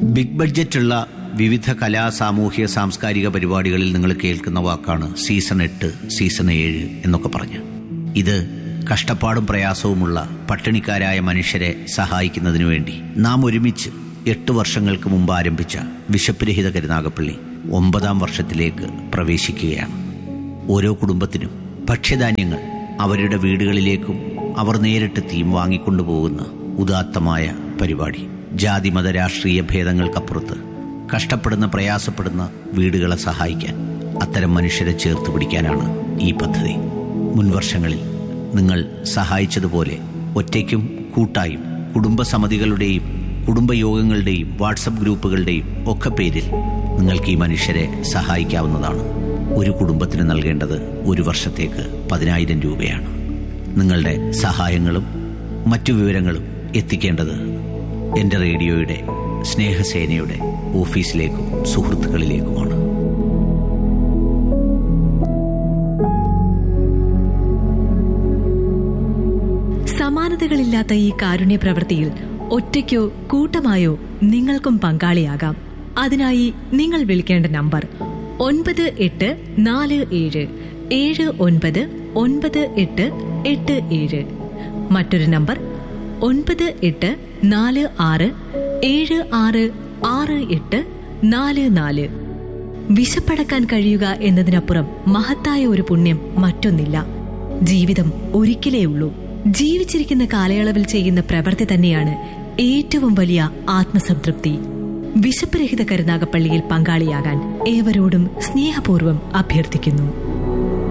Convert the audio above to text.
big ബഡ്ജറ്റുള്ള വിവിധ കലാ സാമൂഹ്യ സാംസ്കാരിക പരിപാടികളിൽ നിങ്ങൾ കേൾക്കുന്ന വാക്കാണ് സീസൺ എട്ട് സീസൺ ഏഴ് എന്നൊക്കെ പറഞ്ഞ് ഇത് കഷ്ടപ്പാടും പ്രയാസവുമുള്ള പട്ടിണിക്കാരായ മനുഷ്യരെ സഹായിക്കുന്നതിനു വേണ്ടി നാം ഒരുമിച്ച് എട്ട് വർഷങ്ങൾക്ക് മുമ്പ് ആരംഭിച്ച വിശപ്പ് രഹിത കരുനാഗപ്പള്ളി ഒമ്പതാം വർഷത്തിലേക്ക് പ്രവേശിക്കുകയാണ് ഓരോ കുടുംബത്തിനും ഭക്ഷ്യധാന്യങ്ങൾ അവരുടെ വീടുകളിലേക്കും അവർ നേരിട്ടെത്തിയും വാങ്ങിക്കൊണ്ടുപോകുന്ന ഉദാത്തമായ പരിപാടി ജാതിമത രാഷ്ട്രീയ ഭേദങ്ങൾക്കപ്പുറത്ത് കഷ്ടപ്പെടുന്ന പ്രയാസപ്പെടുന്ന വീടുകളെ സഹായിക്കാൻ അത്തരം മനുഷ്യരെ ചേർത്ത് പിടിക്കാനാണ് ഈ പദ്ധതി മുൻവർഷങ്ങളിൽ നിങ്ങൾ സഹായിച്ചതുപോലെ ഒറ്റയ്ക്കും കൂട്ടായും കുടുംബസമിതികളുടെയും കുടുംബയോഗങ്ങളുടെയും വാട്സപ്പ് ഗ്രൂപ്പുകളുടെയും ഒക്കെ പേരിൽ നിങ്ങൾക്ക് ഈ മനുഷ്യരെ സഹായിക്കാവുന്നതാണ് ഒരു കുടുംബത്തിന് നൽകേണ്ടത് ഒരു വർഷത്തേക്ക് പതിനായിരം രൂപയാണ് നിങ്ങളുടെ സഹായങ്ങളും മറ്റു വിവരങ്ങളും എത്തിക്കേണ്ടത് എൻ്റെ റേഡിയോയുടെ സ്നേഹസേനയുടെ ഓഫീസിലേക്കും സുഹൃത്തുക്കളിലേക്കുമാണ് സമാനതകളില്ലാത്ത ഈ കാരുണ്യ പ്രവൃത്തിയിൽ ഒറ്റയ്ക്കോ കൂട്ടമായോ നിങ്ങൾക്കും പങ്കാളിയാകാം അതിനായി നിങ്ങൾ വിളിക്കേണ്ട നമ്പർ ഒൻപത് എട്ട് നാല് ഏഴ് ഏഴ് ഒൻപത് ഒൻപത് എട്ട് എട്ട് ഏഴ് മറ്റൊരു നമ്പർ ഒൻപത് എട്ട് നാല് ആറ് ഏഴ് ആറ് ആറ് എട്ട് നാല് നാല് വിശപ്പടക്കാൻ കഴിയുക എന്നതിനപ്പുറം മഹത്തായ ഒരു പുണ്യം മറ്റൊന്നില്ല ജീവിതം ഒരിക്കലേ ഉള്ളൂ ജീവിച്ചിരിക്കുന്ന കാലയളവിൽ ചെയ്യുന്ന പ്രവൃത്തി തന്നെയാണ് ഏറ്റവും വലിയ ആത്മസംതൃപ്തി വിശപ്പ് രഹിത കരുനാഗപ്പള്ളിയിൽ പങ്കാളിയാകാൻ ഏവരോടും സ്നേഹപൂർവ്വം അഭ്യർത്ഥിക്കുന്നു